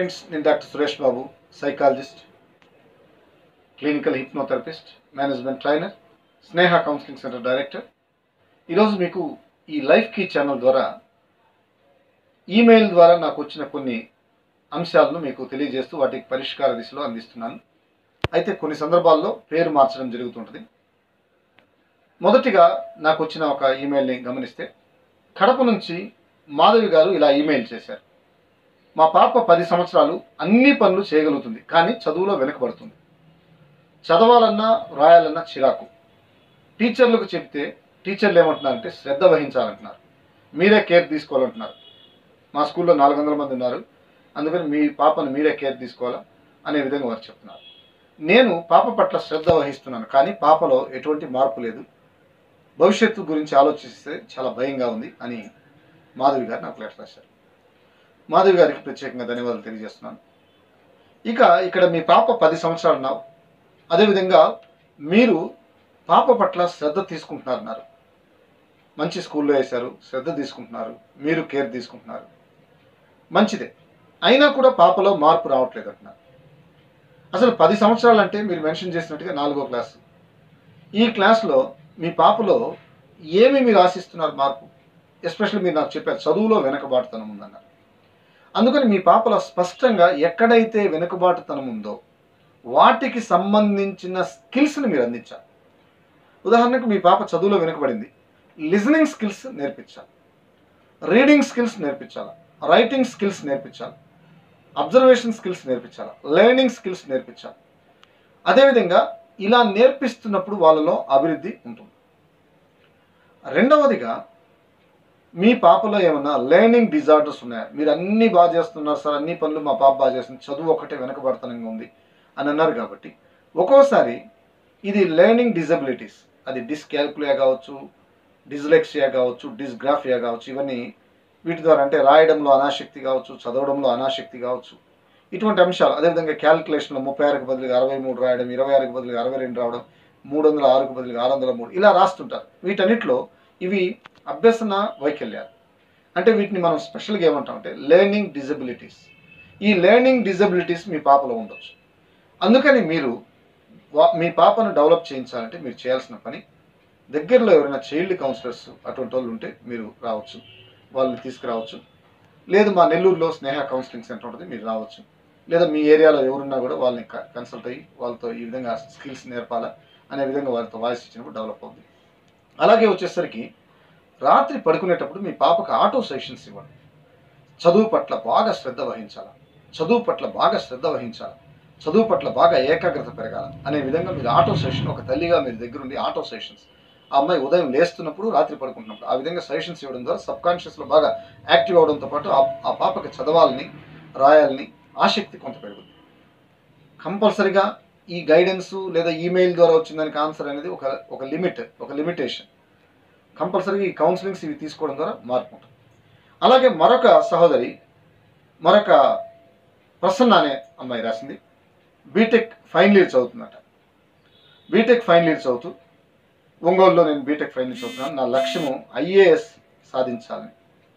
friends నేను doctor Suresh Babu psychologist clinical hypnotherapist management trainer Sneha counselling centre director ఈరోజు మీకు ఈ లైఫ్ కీ ఛానల్ ద్వారా ఈమెయిల్ ద్వారా నాకు వచ్చిన కొన్ని అంశాలను మీకు తెలియజేస్తూ వాటికి పరిష్కార దిశలో అందిస్తున్నాను అయితే కొన్ని సందర్భాల్లో పేరు మార్చడం జరుగుతుంటుంది మొదటిగా నాకు వచ్చిన ఒక ఈమెయిల్ని గమనిస్తే కడప నుంచి మాధవి గారు ఇలా ఈమెయిల్ చేశారు మా పాప పది సంవత్సరాలు అన్ని పనులు చేయగలుగుతుంది కానీ చదువులో వెనకబడుతుంది చదవాలన్నా రాయాలన్నా చిరాకు టీచర్లకు చెప్తే టీచర్లు ఏమంటున్నారంటే శ్రద్ధ వహించాలంటున్నారు మీరే కేర్ తీసుకోవాలంటున్నారు మా స్కూల్లో నాలుగు వందల మంది ఉన్నారు అందుకని మీ పాపను మీరే కేర్ తీసుకోవాలా అనే విధంగా వారు చెప్తున్నారు నేను పాప పట్ల శ్రద్ధ వహిస్తున్నాను కానీ పాపలో ఎటువంటి మార్పు లేదు భవిష్యత్తు గురించి ఆలోచిస్తే చాలా భయంగా ఉంది అని మాధవి గారు నాకు లెటర్ రాశారు మాధవి గారికి ప్రత్యేకంగా ధన్యవాదాలు తెలియజేస్తున్నాను ఇక ఇక్కడ మీ పాప పది సంవత్సరాలు ఉన్నావు అదేవిధంగా మీరు పాప పట్ల శ్రద్ధ తీసుకుంటున్నారన్నారు మంచి స్కూల్లో వేశారు శ్రద్ధ తీసుకుంటున్నారు మీరు కేర్ తీసుకుంటున్నారు మంచిదే అయినా కూడా పాపలో మార్పు రావట్లేదు అంటున్నారు అసలు పది సంవత్సరాలు అంటే మీరు మెన్షన్ చేసినట్టుగా నాలుగో క్లాస్ ఈ క్లాస్లో మీ పాపలో ఏమి మీరు ఆశిస్తున్నారు మార్పు ఎస్పెషల్లీ మీరు నాకు చెప్పారు చదువులో వెనుకబాటుతనం ఉందన్నారు అందుకని మీ పాపలో స్పష్టంగా ఎక్కడైతే వెనుకబాటుతనం ఉందో వాటికి సంబంధించిన స్కిల్స్ని మీరు అందించాలి ఉదాహరణకు మీ పాప చదువులో వెనుకబడింది లిజనింగ్ స్కిల్స్ నేర్పించాలి రీడింగ్ స్కిల్స్ నేర్పించాలి రైటింగ్ స్కిల్స్ నేర్పించాలి అబ్జర్వేషన్ స్కిల్స్ నేర్పించాలి లెర్నింగ్ స్కిల్స్ నేర్పించాలి అదేవిధంగా ఇలా నేర్పిస్తున్నప్పుడు వాళ్ళలో అభివృద్ధి ఉంటుంది రెండవదిగా మీ పాపలో ఏమన్నా లెర్నింగ్ డిజార్డర్స్ ఉన్నాయా మీరు అన్ని బాగా చేస్తున్నారు సార్ అన్ని పనులు మా పాప బాగా చేస్తుంది చదువు ఒకటే వెనకబడతనంగా ఉంది అని అన్నారు కాబట్టి ఒక్కోసారి ఇది లెర్నింగ్ డిజబిలిటీస్ అది డిస్క్యాల్కులియా కావచ్చు డిస్లెక్సియా కావచ్చు డిస్గ్రాఫియా కావచ్చు ఇవన్నీ వీటి ద్వారా అంటే రాయడంలో అనాసక్తి కావచ్చు చదవడంలో అనాసక్తి కావచ్చు ఇటువంటి అంశాలు అదేవిధంగా క్యాల్కులేషన్లో ముప్పై ఆరుకు బదులుగా అరవై మూడు రాయడం ఇరవై ఆరుకు బదులుగా అరవై రెండు రావడం మూడు వందల ఆరుకు బదులుగా ఆరు వందల మూడు ఇలా రాస్తుంటారు వీటన్నిటిలో ఇవి అభ్యసన వైకల్యాలు అంటే వీటిని మనం స్పెషల్గా ఏమంటామంటే లెర్నింగ్ డిజబిలిటీస్ ఈ లెర్నింగ్ డిజబిలిటీస్ మీ పాపలో ఉండొచ్చు అందుకని మీరు వా- మీ పాపను డెవలప్ చేయించాలంటే మీరు చేయాల్సిన పని దగ్గరలో ఎవరైనా చైల్డ్ కౌన్సిలర్స్ అటువంటి వాళ్ళు ఉంటే మీరు రావచ్చు వాళ్ళని తీసుకురావచ్చు లేదు మా నెల్లూరులో స్నేహ కౌన్సిలింగ్ సెంటర్ ఉంటుంది మీరు రావచ్చు లేదా మీ ఏరియాలో ఎవరున్నా కూడా వాళ్ళని క- కన్సల్ట్ అయ్యి వాళ్ళతో ఈ విధంగా స్కిల్స్ నేర్పాలా అనే విధంగా వాళ్ళతో వాయిస్ ఇచ్చినప్పుడు డెవలప్ అవుతుంది అలాగే వచ్చేసరికి రాత్రి పడుకునేటప్పుడు మీ పాపకు ఆటో సెషన్స్ ఇవ్వండి చదువు పట్ల బాగా శ్రద్ధ వహించాలి చదువు పట్ల బాగా శ్రద్ధ వహించాలి చదువు పట్ల బాగా ఏకాగ్రత పెరగాల అనే విధంగా మీరు ఆటో సెషన్ ఒక తల్లిగా మీరు దగ్గరుండి ఆటో సెషన్స్ ఆ అమ్మాయి ఉదయం లేస్తున్నప్పుడు రాత్రి పడుకుంటున్నప్పుడు ఆ విధంగా సజెషన్స్ ఇవ్వడం ద్వారా సబ్ కాన్షియస్లో బాగా యాక్టివ్ అవడంతో పాటు ఆ- ఆ పాపకి చదవాలని రాయాలని ఆసక్తి కొంత పెరుగుతుంది కంపల్సరిగా ఈ గైడెన్స్ లేదా ఈమెయిల్ ద్వారా వచ్చిన దానికి ఆన్సర్ అనేది ఒక ఒక లిమిట్ ఒక లిమిటేషన్ కంపల్సరీగా ఈ కౌన్సిలింగ్స్ ఇవి తీసుకోవడం ద్వారా మార్పు ఉంటుంది అలాగే మరొక సహోదరి మరొక ప్రసన్న అనే అమ్మాయి రాసింది బీటెక్ ఫైనల్ ఇయర్ చదువుతుందట బీటెక్ ఫైనల్ ఇయర్ చదువుతూ ఒంగోలులో నేను బీటెక్ ఫైనల్ ఇయర్ చదువుతున్నాను నా లక్ష్యము ఐఏఎస్ సాధించాలని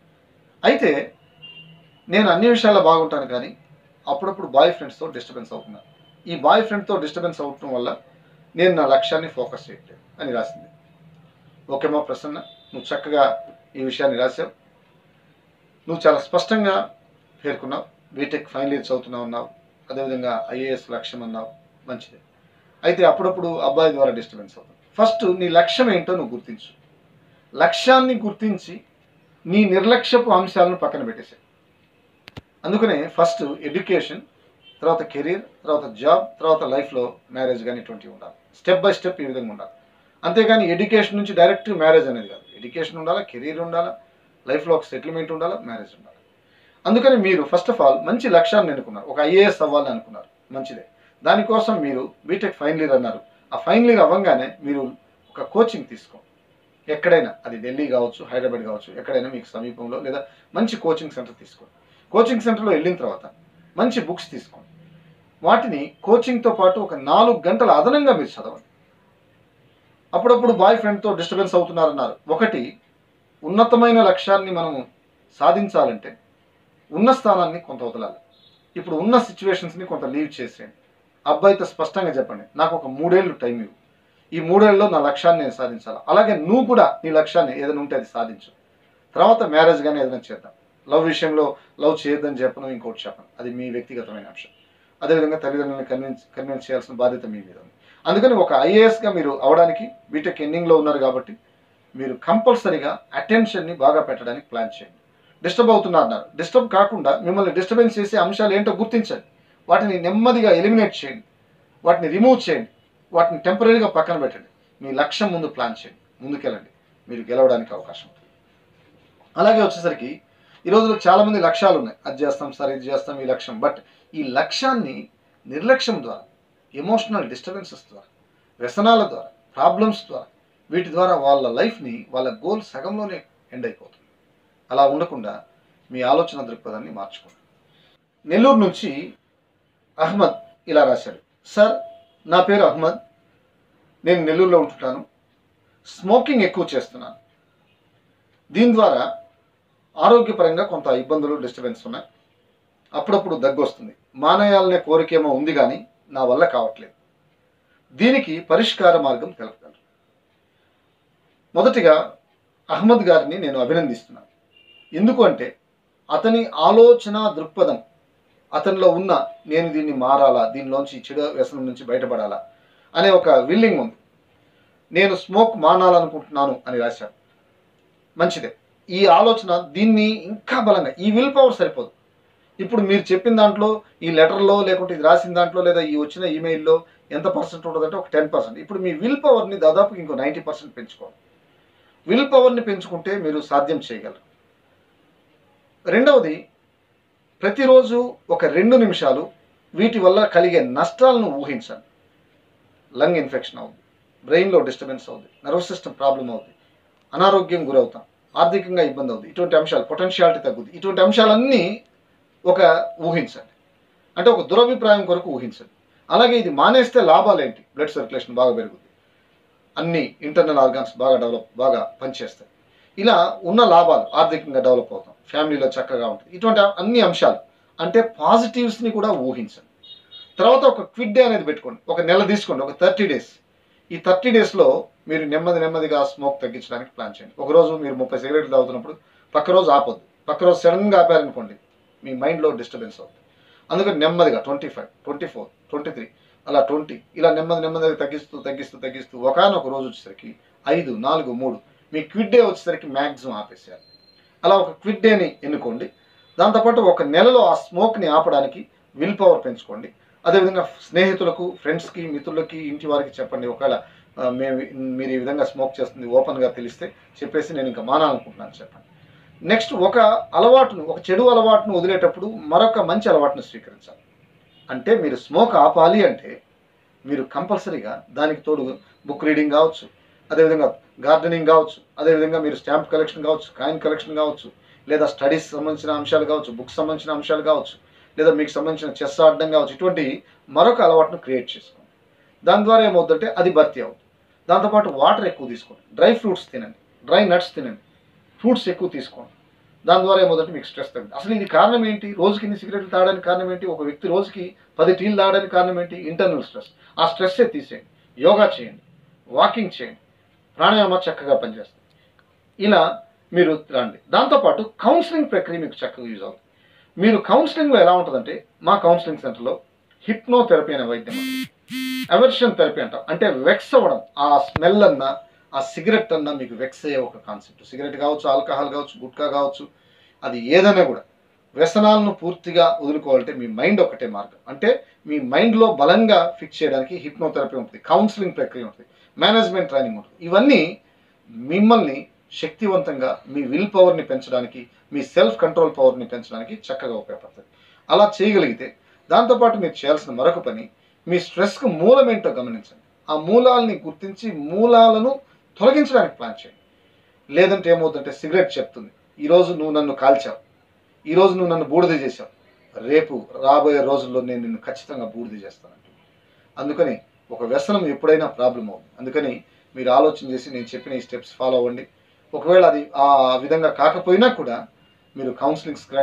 అయితే నేను అన్ని విషయాల్లో బాగుంటాను కానీ అప్పుడప్పుడు బాయ్ ఫ్రెండ్స్తో డిస్టర్బెన్స్ అవుతున్నాను ఈ బాయ్ ఫ్రెండ్తో డిస్టర్బెన్స్ అవటం వల్ల నేను నా లక్ష్యాన్ని ఫోకస్ చేయట్లేదు అని రాసింది ఓకేమా ప్రసన్న నువ్వు చక్కగా ఈ విషయాన్ని రాసావు నువ్వు చాలా స్పష్టంగా పేర్కొన్నావు బీటెక్ ఫైనల్ ఇయర్ చదువుతున్నావు అన్నావు అదేవిధంగా ఐఏఎస్ లక్ష్యం అన్నావు మంచిది అయితే అప్పుడప్పుడు అబ్బాయి ద్వారా డిస్టర్బెన్స్ అవుతుంది ఫస్ట్ నీ లక్ష్యం ఏంటో నువ్వు గుర్తించు లక్ష్యాన్ని గుర్తించి నీ నిర్లక్ష్యపు అంశాలను పక్కన పెట్టేసాయి అందుకనే ఫస్ట్ ఎడ్యుకేషన్ తర్వాత కెరీర్ తర్వాత జాబ్ తర్వాత లైఫ్లో మ్యారేజ్ కానీ ఇటువంటివి ఉండాలి స్టెప్ బై స్టెప్ ఈ విధంగా ఉండాలి అంతేగాని ఎడ్యుకేషన్ నుంచి డైరెక్ట్ మ్యారేజ్ అనేది కాదు ఎడ్యుకేషన్ ఉండాలా కెరీర్ ఉండాలా లైఫ్లో ఒక సెటిల్మెంట్ ఉండాలా మ్యారేజ్ ఉండాలి అందుకని మీరు ఫస్ట్ ఆఫ్ ఆల్ మంచి లక్ష్యాన్ని ఎన్నుకున్నారు ఒక ఐఏఎస్ అవ్వాలని అనుకున్నారు మంచిదే దానికోసం మీరు బీటెక్ ఫైనల్ ఇయర్ అన్నారు ఆ ఫైనల్ ఇయర్ అవ్వగానే మీరు ఒక కోచింగ్ తీసుకోండి ఎక్కడైనా అది ఢిల్లీ కావచ్చు హైదరాబాద్ కావచ్చు ఎక్కడైనా మీకు సమీపంలో లేదా మంచి కోచింగ్ సెంటర్ తీసుకోండి కోచింగ్ సెంటర్లో వెళ్ళిన తర్వాత మంచి బుక్స్ తీసుకోండి వాటిని కోచింగ్తో పాటు ఒక నాలుగు గంటల అదనంగా మీరు చదవండి అప్పుడప్పుడు బాయ్ ఫ్రెండ్తో డిస్టర్బెన్స్ అవుతున్నారన్నారు ఒకటి ఉన్నతమైన లక్ష్యాన్ని మనము సాధించాలంటే ఉన్న స్థానాన్ని కొంత వదలాలి ఇప్పుడు ఉన్న సిచ్యువేషన్స్ని కొంత లీవ్ చేసేయండి అబ్బాయితో స్పష్టంగా చెప్పండి నాకు ఒక మూడేళ్ళు టైం ఇవ్వు ఈ మూడేళ్ళలో నా లక్ష్యాన్ని నేను సాధించాలి అలాగే నువ్వు కూడా నీ లక్ష్యాన్ని ఏదైనా ఉంటే అది సాధించు తర్వాత మ్యారేజ్ కానీ ఏదైనా చేద్దాం లవ్ విషయంలో లవ్ చేయొద్దని చెప్పను ఇంకోటి చెప్పను అది మీ వ్యక్తిగతమైన అంశం అదేవిధంగా తల్లిదండ్రులను కన్విన్స్ కన్విన్స్ చేయాల్సిన బాధ్యత మీ మీద ఉంది అందుకని ఒక ఐఏఎస్గా మీరు అవడానికి బీటెక్ ఎండింగ్లో ఉన్నారు కాబట్టి మీరు కంపల్సరీగా అటెన్షన్ని బాగా పెట్టడానికి ప్లాన్ చేయండి డిస్టర్బ్ అవుతున్నారు అన్నారు డిస్టర్బ్ కాకుండా మిమ్మల్ని డిస్టర్బెన్స్ చేసే అంశాలు ఏంటో గుర్తించండి వాటిని నెమ్మదిగా ఎలిమినేట్ చేయండి వాటిని రిమూవ్ చేయండి వాటిని టెంపరీగా పక్కన పెట్టండి మీ లక్ష్యం ముందు ప్లాన్ చేయండి ముందుకెళ్ళండి మీరు గెలవడానికి అవకాశం ఉంటుంది అలాగే వచ్చేసరికి ఈ రోజుల్లో చాలామంది లక్ష్యాలు ఉన్నాయి అది చేస్తాం సార్ ఇది చేస్తాం ఈ లక్ష్యం బట్ ఈ లక్ష్యాన్ని నిర్లక్ష్యం ద్వారా ఎమోషనల్ డిస్టర్బెన్సెస్ ద్వారా వ్యసనాల ద్వారా ప్రాబ్లమ్స్ ద్వారా వీటి ద్వారా వాళ్ళ లైఫ్ని వాళ్ళ గోల్ సగంలోనే ఎండ్ అయిపోతుంది అలా ఉండకుండా మీ ఆలోచన దృక్పథాన్ని మార్చుకోండి నెల్లూరు నుంచి అహ్మద్ ఇలా రాశాడు సార్ నా పేరు అహ్మద్ నేను నెల్లూరులో ఉంటుంటాను స్మోకింగ్ ఎక్కువ చేస్తున్నాను దీని ద్వారా ఆరోగ్యపరంగా కొంత ఇబ్బందులు డిస్టర్బెన్స్ ఉన్నాయి అప్పుడప్పుడు దగ్గు వస్తుంది మానేయాలనే కోరికేమో ఉంది కానీ నా వల్ల కావట్లేదు దీనికి పరిష్కార మార్గం తెలపగలరు మొదటిగా అహ్మద్ గారిని నేను అభినందిస్తున్నాను ఎందుకు అంటే అతని ఆలోచన దృక్పథం అతనిలో ఉన్న నేను దీన్ని మారాలా దీనిలోంచి ఈ చెడు వ్యసనం నుంచి బయటపడాలా అనే ఒక విల్లింగ్ ఉంది నేను స్మోక్ మానాలనుకుంటున్నాను అని రాశాడు మంచిదే ఈ ఆలోచన దీన్ని ఇంకా బలంగా ఈ విల్ పవర్ సరిపోదు ఇప్పుడు మీరు చెప్పిన దాంట్లో ఈ లెటర్లో లేకుంటే ఇది రాసిన దాంట్లో లేదా ఈ వచ్చిన ఈమెయిల్లో ఎంత పర్సెంట్ ఉంటుందంటే ఒక టెన్ పర్సెంట్ ఇప్పుడు మీ విల్ పవర్ని దాదాపు ఇంకో నైంటీ పర్సెంట్ పెంచుకోవాలి విల్ పవర్ని పెంచుకుంటే మీరు సాధ్యం చేయగలరు రెండవది ప్రతిరోజు ఒక రెండు నిమిషాలు వీటి వల్ల కలిగే నష్టాలను ఊహించండి లంగ్ ఇన్ఫెక్షన్ అవుతుంది బ్రెయిన్లో డిస్టర్బెన్స్ అవుతుంది నర్వస్ సిస్టమ్ ప్రాబ్లం అవుతుంది అనారోగ్యం గురవుతాం ఆర్థికంగా ఇబ్బంది అవుతుంది ఇటువంటి అంశాలు పొటెన్షియాలిటీ తగ్గుద్ది ఇటువంటి అంశాలన్నీ ఒక ఊహించండి అంటే ఒక దురభిప్రాయం కొరకు ఊహించండి అలాగే ఇది మానేస్తే లాభాలు ఏంటి బ్లడ్ సర్క్యులేషన్ బాగా పెరుగుద్ది అన్ని ఇంటర్నల్ ఆర్గాన్స్ బాగా డెవలప్ బాగా పనిచేస్తాయి ఇలా ఉన్న లాభాలు ఆర్థికంగా డెవలప్ అవుతాం ఫ్యామిలీలో చక్కగా ఉంటుంది ఇటువంటి అన్ని అంశాలు అంటే పాజిటివ్స్ని కూడా ఊహించండి తర్వాత ఒక క్విడ్ డే అనేది పెట్టుకోండి ఒక నెల తీసుకోండి ఒక థర్టీ డేస్ ఈ థర్టీ డేస్లో మీరు నెమ్మది నెమ్మదిగా స్మోక్ తగ్గించడానికి ప్లాన్ చేయండి ఒక రోజు మీరు ముప్పై సిగరెట్లు తాగుతున్నప్పుడు పక్క రోజు ఆపొద్దు పక్క రోజు సడన్గా ఆపారనుకోండి మీ మైండ్లో డిస్టర్బెన్స్ అవుతుంది అందుకని నెమ్మదిగా twenty five twenty four twenty three అలా ట్వంటీ ఇలా నెమ్మది నెమ్మదిగా తగ్గిస్తూ తగ్గిస్తూ తగ్గిస్తూ ఒకనొక రోజు వచ్చేసరికి ఐదు నాలుగు మూడు మీ క్విడ్ డే వచ్చేసరికి మ్యాక్సిమం ఆపేసేయాలి అలా ఒక క్విడ్ డేని ఎన్నుకోండి దాంతోపాటు ఒక నెలలో ఆ స్మోక్ని ఆపడానికి విల్ పవర్ పెంచుకోండి అదేవిధంగా స్నేహితులకు ఫ్రెండ్స్కి మిత్రులకి ఇంటి వారికి చెప్పండి ఒకవేళ ఆ, మేము మీరు ఈ విధంగా స్మోక్ చేస్తుంది ఓపెన్గా తెలిస్తే చెప్పేసి నేను ఇంకా మానాలనుకుంటున్నాను చెప్పండి నెక్స్ట్ ఒక అలవాటును ఒక చెడు అలవాటును వదిలేటప్పుడు మరొక మంచి అలవాటును స్వీకరించాలి అంటే మీరు స్మోక్ ఆపాలి అంటే మీరు కంపల్సరీగా దానికి తోడు బుక్ రీడింగ్ కావచ్చు అదేవిధంగా గార్డెనింగ్ కావచ్చు అదేవిధంగా మీరు స్టాంప్ కలెక్షన్ కావచ్చు కాయిన్ కలెక్షన్ కావచ్చు లేదా స్టడీస్ సంబంధించిన అంశాలు కావచ్చు బుక్స్ సంబంధించిన అంశాలు కావచ్చు లేదా మీకు సంబంధించిన చెస్ ఆడడం కావచ్చు ఇటువంటి మరొక అలవాటును క్రియేట్ చేసుకోండి దాని ద్వారా ఏమవుతుందంటే అది భర్తీ అవుతుంది దాంతోపాటు వాటర్ ఎక్కువ తీసుకోండి డ్రై ఫ్రూట్స్ తినండి డ్రై నట్స్ తినండి ఫ్రూట్స్ ఎక్కువ తీసుకోండి దాని ద్వారా ఏమవుతుందంటే మీకు స్ట్రెస్ తగ్గుతుంది అసలు ఇది కారణం ఏంటి రోజుకి ఇన్ని సిగరెట్లు తాగడానికి కారణం ఏంటి ఒక వ్యక్తి రోజుకి పది టీలు తాగడానికి కారణం ఏంటి ఇంటర్నల్ స్ట్రెస్ ఆ స్ట్రెస్సే తీసేయండి యోగా చేయండి వాకింగ్ చేయండి ప్రాణాయామ చక్కగా పనిచేస్తుంది ఇలా మీరు రండి దాంతోపాటు కౌన్సిలింగ్ ప్రక్రియ మీకు చక్కగా యూజ్ అవుతుంది మీరు కౌన్సిలింగ్లో ఎలా ఉంటుందంటే మా కౌన్సిలింగ్ సెంటర్లో హిప్నోథెరపీ అనే వైద్యం ఉంది అవర్షన్ థెరపీ అంటాం అంటే వెక్స్ అవ్వడం ఆ స్మెల్ అన్నా ఆ సిగరెట్ అన్నా మీకు వెక్స్ అయ్యే ఒక కాన్సెప్ట్ సిగరెట్ కావచ్చు ఆల్కహాల్ కావచ్చు గుట్కా కావచ్చు అది ఏదైనా కూడా వ్యసనాలను పూర్తిగా వదులుకోవాలంటే మీ మైండ్ ఒకటే మార్గం అంటే మీ మైండ్లో బలంగా ఫిక్స్ చేయడానికి హిప్నోథెరపీ ఉంటుంది కౌన్సిలింగ్ ప్రక్రియ ఉంటుంది మేనేజ్మెంట్ ట్రైనింగ్ ఉంటుంది ఇవన్నీ మిమ్మల్ని శక్తివంతంగా మీ విల్ పవర్ని పెంచడానికి మీ సెల్ఫ్ కంట్రోల్ పవర్ని పెంచడానికి చక్కగా ఉపయోగపడుతుంది అలా చేయగలిగితే దాంతోపాటు మీరు చేయాల్సిన మరొక పని మీ స్ట్రెస్కు మూలం ఏంటో గమనించండి ఆ మూలాలని గుర్తించి మూలాలను తొలగించడానికి ప్లాన్ చేయండి లేదంటే ఏమవుతుందంటే సిగరెట్ చెప్తుంది ఈరోజు నువ్వు నన్ను కాల్చావు ఈరోజు నువ్వు నన్ను బూడిద చేశావు రేపు రాబోయే రోజుల్లో నేను నిన్ను ఖచ్చితంగా బూడిద చేస్తాను అందుకని ఒక వ్యసనం ఎప్పుడైనా ప్రాబ్లం అవుతుంది అందుకని మీరు ఆలోచన చేసి నేను చెప్పిన ఈ స్టెప్స్ ఫాలో అవ్వండి ఒకవేళ అది ఆ విధంగా కాకపోయినా కూడా మీరు కౌన్సిలింగ్స్కి రండి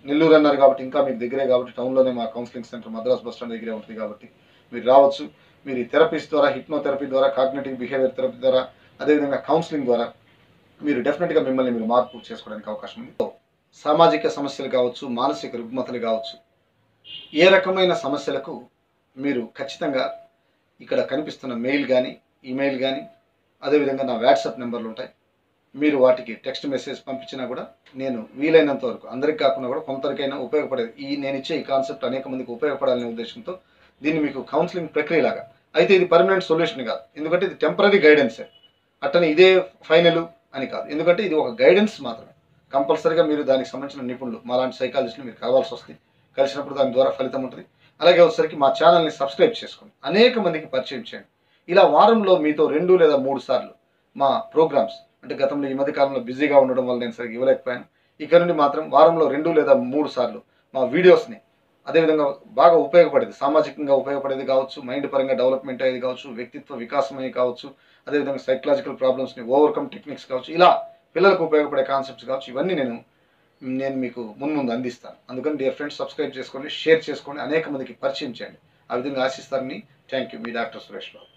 నెల్లూరు అన్నారు కాబట్టి ఇంకా మీకు దగ్గరే కాబట్టి టౌన్లోనే మా counselling centre Madras bus stand దగ్గరే ఉంటుంది కాబట్టి మీరు రావచ్చు మీరు ఈ థెరపీస్ ద్వారా హిప్నోథెరపీ ద్వారా కాగ్నేటివ్ బిహేవియర్ థెరపీ ద్వారా అదేవిధంగా కౌన్సిలింగ్ ద్వారా మీరు డెఫినెట్గా మిమ్మల్ని మీరు మార్పు చేసుకోవడానికి అవకాశం ఉంది సామాజిక సమస్యలు కావచ్చు మానసిక రుగ్మతలు కావచ్చు ఏ రకమైన సమస్యలకు మీరు ఖచ్చితంగా ఇక్కడ కనిపిస్తున్న మెయిల్ కానీ ఈమెయిల్ కానీ అదేవిధంగా నా వాట్సాప్ నెంబర్లు ఉంటాయి మీరు వాటికి టెక్స్ట్ మెసేజ్ పంపించినా కూడా నేను వీలైనంత వరకు అందరికి కాకుండా కూడా కొందరికైనా ఉపయోగపడేది ఈ నేను ఇచ్చే ఈ కాన్సెప్ట్ అనేక మందికి ఉపయోగపడాలనే ఉద్దేశంతో దీన్ని మీకు కౌన్సిలింగ్ ప్రక్రియలాగా అయితే ఇది పర్మనెంట్ సొల్యూషన్ కాదు ఎందుకంటే ఇది టెంపరీ గైడెన్సే అట్టని ఇదే ఫైనల్ అని కాదు ఎందుకంటే ఇది ఒక గైడెన్స్ మాత్రమే కంపల్సరీగా మీరు దానికి సంబంధించిన నిపుణులు మాలాంటి సైకాలజిస్టులు మీరు కావాల్సి వస్తుంది కలిసినప్పుడు దాని ద్వారా ఫలితం ఉంటుంది అలాగే వచ్చేసరికి మా ఛానల్ని సబ్స్క్రైబ్ చేసుకోండి అనేక మందికి పరిచయం చేయండి ఇలా వారంలో మీతో రెండు లేదా మూడు సార్లు మా ప్రోగ్రామ్స్ అంటే గతంలో ఈ మధ్య కాలంలో బిజీగా ఉండడం వల్ల నేను సరిగ్గా ఇవ్వలేకపోయాను ఇక నుండి మాత్రం వారంలో రెండు లేదా మూడు సార్లు మా వీడియోస్ని అదేవిధంగా బాగా ఉపయోగపడేది సామాజికంగా ఉపయోగపడేది కావచ్చు మైండ్ పరంగా డెవలప్మెంట్ అయ్యేది కావచ్చు వ్యక్తిత్వ వికాసం అయ్యేది కావచ్చు అదేవిధంగా సైకలాజికల్ ప్రాబ్లమ్స్ని ఓవర్కమ్ టెక్నిక్స్ కావచ్చు ఇలా పిల్లలకు ఉపయోగపడే కాన్సెప్ట్స్ కావచ్చు ఇవన్నీ నేను నేను మీకు మున్ముందు అందిస్తాను అందుకని డియర్ ఫ్రెండ్స్ సబ్స్క్రైబ్ చేసుకోండి షేర్ చేసుకోండి అనేక మందికి పరిచయం చేయండి ఆ విధంగా ఆశిస్తారని థ్యాంక్ యూ మీ డాక్టర్ సురేష్ బాబు